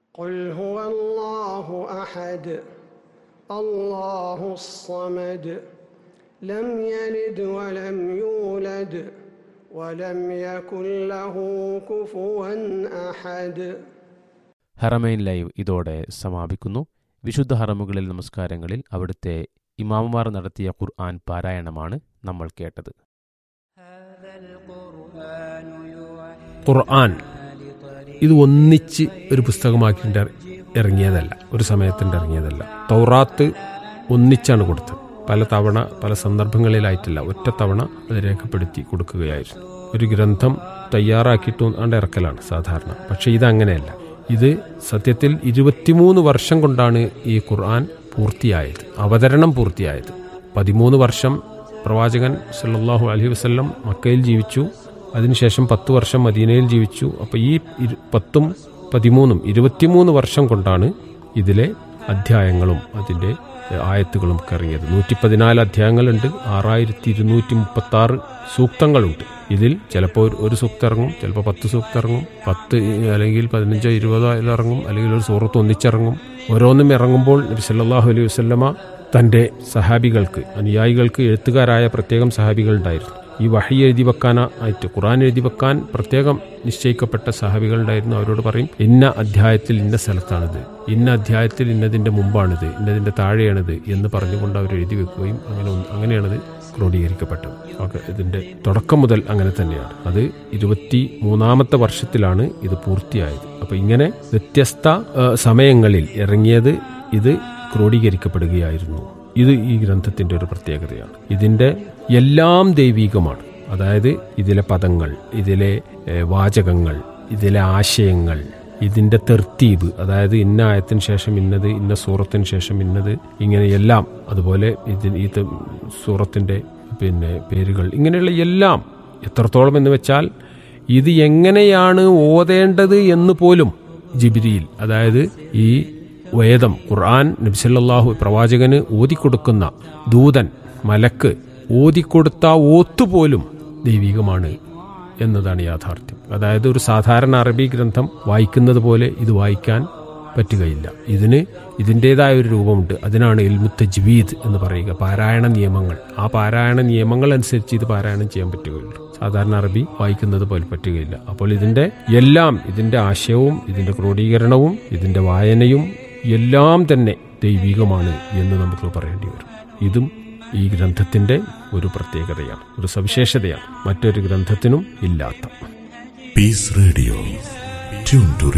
قل هو الله احد الله الصمد لم يلد ولم يولد ولم يكن له كفوا احد Haramain live ഇതോടെ സമാപിക്കുന്നു വിശുദ്ധ ഹറമുകളിൽ നമസ്കാരങ്ങളിൽ അവിടുത്തെ ഇമാമുമാർ നടത്തിയ ഖുർആൻ പാരായണമാണ് നമ്മൾ കേട്ടത് ഖുർആൻ ഇത് ഒന്നിച്ച് ഒരു പുസ്തകമാക്കിയിട്ട് ഇറങ്ങിയതല്ല ഒരു സമയത്തിൻ്റെ ഇറങ്ങിയതല്ല തൗറാത്ത് ഒന്നിച്ചാണ് കൊടുത്തത് പല തവണ പല സന്ദർഭങ്ങളിലായിട്ടില്ല ഒറ്റ തവണ അത് രേഖപ്പെടുത്തി കൊടുക്കുകയായിരുന്നു ഒരു ഗ്രന്ഥം തയ്യാറാക്കിയിട്ട് ആണ്ട് ഇറക്കലാണ് സാധാരണ പക്ഷേ ഇതങ്ങനെയല്ല ഇത് സത്യത്തിൽ ഇരുപത്തിമൂന്ന് വർഷം കൊണ്ടാണ് ഈ ഖുർആൻ പൂർത്തിയായത് അവതരണം പൂർത്തിയായത് പതിമൂന്ന് വർഷം പ്രവാചകൻ സല്ലല്ലാഹു അലൈഹി വസല്ലം മക്കയിൽ ജീവിച്ചു അതിനുശേഷം പത്ത് വർഷം മദീനയിൽ ജീവിച്ചു അപ്പോൾ ഈ ഇരു- പത്തും പതിമൂന്നും ഇരുപത്തിമൂന്ന് വർഷം കൊണ്ടാണ് ഇതിലെ അധ്യായങ്ങളും അതിൻ്റെ എഹ്, ആയത്തുകളും ഒക്കെ ഇറങ്ങിയത് നൂറ്റി പതിനാല് അധ്യായങ്ങളുണ്ട് ആറായിരത്തി ഇരുന്നൂറ്റി മുപ്പത്തി ആറ് സൂക്തങ്ങളുണ്ട് ഇതിൽ ചിലപ്പോൾ ഒരു- ഒരു സൂക്തം ഇറങ്ങും ചിലപ്പോൾ പത്ത് സൂക്തം ഇറങ്ങും പത്ത് ഇ- അല്ലെങ്കിൽ പതിനഞ്ചോ ഇരുപതോ അതിൽ ഇറങ്ങും അല്ലെങ്കിൽ ഒരു സൂറത്ത് ഒന്നിച്ചിറങ്ങും ഓരോന്നും ഇറങ്ങുമ്പോൾ നബി സല്ലല്ലാഹു അലൈഹി വസല്ലമ തൻ്റെ സഹാബികൾക്ക് അനുയായികൾക്ക് എഴുത്തുകാരായ പ്രത്യേകം സഹാബികളുണ്ടായിരുന്നു ഈ വഹി എഴുതി വെക്കാനായിട്ട് ഖുറാൻ എഴുതി വെക്കാൻ പ്രത്യേകം നിശ്ചയിക്കപ്പെട്ട സഹാബികളുണ്ടായിരുന്നു അവരോട് പറയും ഇന്ന അധ്യായത്തിൽ ഇന്ന സ്ഥലത്താണിത് ഇന്ന അധ്യായത്തിൽ ഇന്നതിൻ്റെ മുമ്പാണിത് ഇന്നതിൻ്റെ താഴെയാണിത് എന്ന് പറഞ്ഞുകൊണ്ട് അവർ എഴുതി വെക്കുകയും അങ്ങനെ ഒന്ന്- അങ്ങനെയാണത് ക്രോഡീകരിക്കപ്പെട്ടത് ഓക്കെ ഇതിൻ്റെ തുടക്കം മുതൽ അങ്ങനെ തന്നെയാണ് അത് ഇരുപത്തി മൂന്നാമത്തെ വർഷത്തിലാണ് ഇത് പൂർത്തിയായത് അപ്പോൾ ഇങ്ങനെ വ്യത്യസ്ത ആ, സമയങ്ങളിൽ ഇറങ്ങിയത് ഇത് ക്രോഡീകരിക്കപ്പെടുകയായിരുന്നു ഇത് ഈ ഗ്രന്ഥത്തിന്റെ ഒരു പ്രത്യേകതയാണ് ഇതിന്റെ എല്ലാം ദൈവീകമാണ് അതായത് ഇതിലെ പദങ്ങൾ ഇതിലെ ഏഹ്, വാചകങ്ങൾ ഇതിലെ ആശയങ്ങൾ ഇതിന്റെ തെർത്തീബ് അതായത് ഇന്ന ആയത്തിന് ശേഷം ഇന്നത് ഇന്ന സൂറത്തിന് ശേഷം ഇന്നത് ഇങ്ങനെ എല്ലാം അതുപോലെ ഇതിന് ഈ ത- സൂറത്തിന്റെ പിന്നെ പേരുകൾ ഇങ്ങനെയുള്ള എല്ലാം എത്രത്തോളം എന്ന് വെച്ചാൽ ഇത് എങ്ങനെയാണ് ഓതേണ്ടത് എന്ന് പോലും ജിബിരിയിൽ അതായത് ഈ വേദം ഖുർആൻ നബ്സല്ലാഹു പ്രവാചകന് ഓതിക്കൊടുക്കുന്ന ദൂതൻ മലക്ക് ഓതിക്കൊടുത്ത ഓത്തുപോലും ദൈവികമാണ് എന്നതാണ് യാഥാർത്ഥ്യം അതായത് ഒരു സാധാരണ അറബി ഗ്രന്ഥം വായിക്കുന്നത് പോലെ ഇത് വായിക്കാൻ പറ്റുകയില്ല ഇതിന് ഇതിൻ്റെതായ ഒരു രൂപമുണ്ട് അതിനാണ് ഇൽമുത്ത ജ്വീദ് എന്ന് പറയുക പാരായണ നിയമങ്ങൾ ആ പാരായണ നിയമങ്ങൾ അനുസരിച്ച് ഇത് പാരായണം ചെയ്യാൻ പറ്റുകയുള്ളൂ സാധാരണ അറബി വായിക്കുന്നത് പോലെ പറ്റുകയില്ല അപ്പോൾ ഇതിന്റെ എല്ലാം ഇതിന്റെ ആശയവും ഇതിന്റെ ക്രോഡീകരണവും ഇതിന്റെ വായനയും എല്ലാം തന്നെ ദൈവികമാണ് എന്ന് നമുക്ക് പറയേണ്ടി വരും ഇതും ഈ ഗ്രന്ഥത്തിന്റെ ഒരു പ്രത്യേകതയാണ് ഒരു സവിശേഷതയാണ് മറ്റൊരു ഗ്രന്ഥത്തിനും ഇല്ലാത്ത Peace Radio. Tune to